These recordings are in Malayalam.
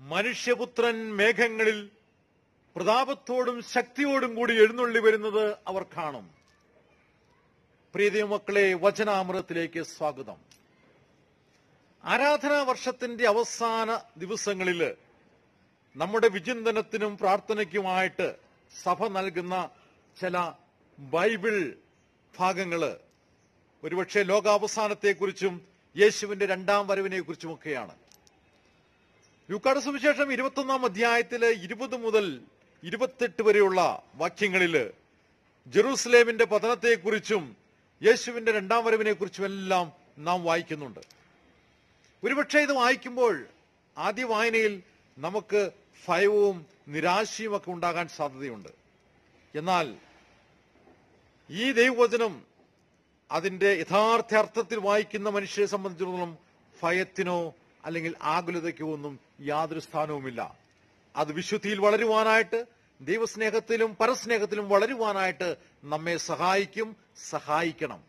മനുഷ്യപുത്രൻ മേഘങ്ങളിൽ പ്രതാപത്തോടും ശക്തിയോടും കൂടി എഴുന്നള്ളി വരുന്നത് അവർ കാണും പ്രീതി മക്കളെ വചനാമൃതത്തിലേക്ക് സ്വാഗതം ആരാധനാ വർഷത്തിന്റെ അവസാന ദിവസങ്ങളിൽ നമ്മുടെ വിചിന്തനത്തിനും പ്രാർത്ഥനയ്ക്കുമായിട്ട് സഭ നൽകുന്ന ചില ബൈബിൾ ഭാഗങ്ങള് ഒരുപക്ഷെ ലോകാവസാനത്തെക്കുറിച്ചും യേശുവിന്റെ രണ്ടാം വരവിനെ കുറിച്ചുമൊക്കെയാണ് ലുക്കാട് സുവിശേഷം ഇരുപത്തൊന്നാം അധ്യായത്തില് ഇരുപത് മുതൽ ഇരുപത്തെട്ട് വരെയുള്ള വാക്യങ്ങളില് ജെറൂസലേമിന്റെ പതനത്തെക്കുറിച്ചും യേശുവിന്റെ രണ്ടാം വരവിനെ കുറിച്ചും എല്ലാം നാം വായിക്കുന്നുണ്ട് ഒരുപക്ഷെ ഇത് വായിക്കുമ്പോൾ ആദ്യ വായനയിൽ നമുക്ക് ഭയവും നിരാശയും ഒക്കെ ഉണ്ടാകാൻ സാധ്യതയുണ്ട് എന്നാൽ ഈ ദൈവവചനം അതിന്റെ യഥാർത്ഥ അർത്ഥത്തിൽ വായിക്കുന്ന മനുഷ്യരെ സംബന്ധിച്ചിടത്തോളം ഭയത്തിനോ അല്ലെങ്കിൽ ആകുലതയ്ക്കോ ഒന്നും യാതൊരു സ്ഥാനവുമില്ല അത് വിശുദ്ധിയിൽ വളരുവാനായിട്ട് ദൈവസ്നേഹത്തിലും പരസ്നേഹത്തിലും വളരുവാനായിട്ട് നമ്മെ സഹായിക്കും സഹായിക്കണം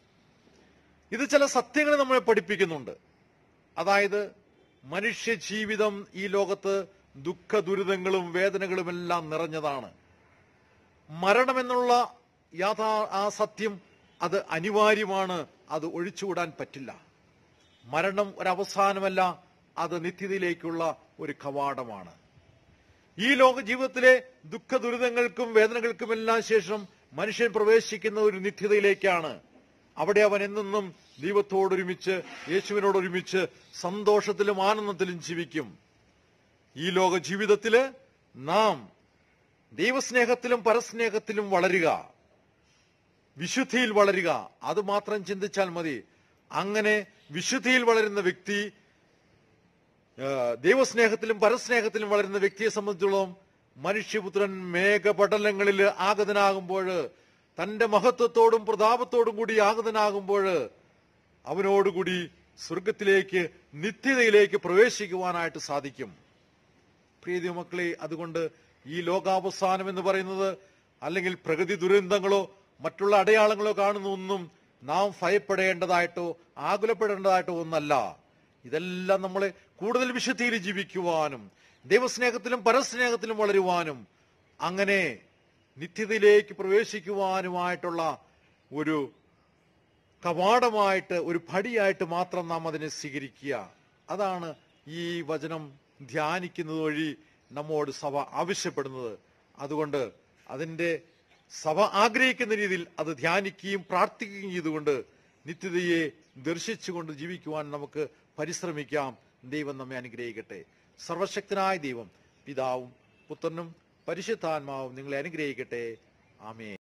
ഇത് ചില സത്യങ്ങൾ നമ്മളെ പഠിപ്പിക്കുന്നുണ്ട് അതായത് മനുഷ്യ ജീവിതം ഈ ലോകത്ത് ദുഃഖ ദുരിതങ്ങളും വേദനകളും എല്ലാം നിറഞ്ഞതാണ് മരണമെന്നുള്ള യാഥാ ആ സത്യം അത് അനിവാര്യമാണ് അത് ഒഴിച്ചുകൂടാൻ പറ്റില്ല മരണം ഒരവസാനമല്ല അത് നിത്യതയിലേക്കുള്ള ഒരു കവാടമാണ് ഈ ലോക ജീവിതത്തിലെ ദുഃഖ ദുരിതങ്ങൾക്കും വേദനകൾക്കുമെല്ലാം ശേഷം മനുഷ്യൻ പ്രവേശിക്കുന്ന ഒരു നിത്യതയിലേക്കാണ് അവിടെ അവൻ എന്നെന്നും ദൈവത്തോടൊരുമിച്ച് യേശുവിനോടൊരുമിച്ച് സന്തോഷത്തിലും ആനന്ദത്തിലും ജീവിക്കും ഈ ലോക ജീവിതത്തില് നാം ദൈവസ്നേഹത്തിലും പരസ്നേഹത്തിലും വളരുക വിശുദ്ധിയിൽ വളരുക അത് മാത്രം ചിന്തിച്ചാൽ മതി അങ്ങനെ വിശുദ്ധിയിൽ വളരുന്ന വ്യക്തി ആ, ദൈവസ്നേഹത്തിലും പരസ്നേഹത്തിലും വളരുന്ന വ്യക്തിയെ സംബന്ധിച്ചോളം മനുഷ്യപുത്രൻ മേഘപടലങ്ങളിൽ ആഗതനാകുമ്പോൾ തന്റെ മഹത്വത്തോടും പ്രതാപത്തോടും കൂടി ആഗതനാകുമ്പോൾ അവനോടുകൂടി സ്വർഗത്തിലേക്ക് നിത്യതയിലേക്ക് പ്രവേശിക്കുവാനായിട്ട് സാധിക്കും പ്രീതി മക്കളെ അതുകൊണ്ട് ഈ ലോകാവസാനം എന്ന് പറയുന്നത് അല്ലെങ്കിൽ പ്രകൃതി ദുരന്തങ്ങളോ മറ്റുള്ള അടയാളങ്ങളോ കാണുന്ന ഒന്നും നാം ഭയപ്പെടേണ്ടതായിട്ടോ ആകുലപ്പെടേണ്ടതായിട്ടോ ഒന്നല്ല ഇതെല്ലാം നമ്മളെ കൂടുതൽ വിശുദ്ധിയിൽ ജീവിക്കുവാനും ദൈവസ്നേഹത്തിലും പരസ്നേഹത്തിലും വളരുവാനും അങ്ങനെ നിത്യതയിലേക്ക് പ്രവേശിക്കുവാനുമായിട്ടുള്ള ഒരു കവാടമായിട്ട് ഒരു പടിയായിട്ട് മാത്രം നാം അതിനെ സ്വീകരിക്കുക അതാണ് ഈ വചനം ധ്യാനിക്കുന്നത് വഴി നമ്മോട് സഭ ആവശ്യപ്പെടുന്നത് അതുകൊണ്ട് അതിന്റെ സഭ ആഗ്രഹിക്കുന്ന രീതിയിൽ അത് ധ്യാനിക്കുകയും പ്രാർത്ഥിക്കുകയും ചെയ്തുകൊണ്ട് നിത്യതയെ ദർശിച്ചുകൊണ്ട് ജീവിക്കുവാൻ നമുക്ക് പരിശ്രമിക്കാം ദൈവം നമ്മെ അനുഗ്രഹിക്കട്ടെ സർവശക്തനായ ദൈവം പിതാവും പുത്രനും പരിശുദ്ധാത്മാവും നിങ്ങളെ അനുഗ്രഹിക്കട്ടെ ആമേ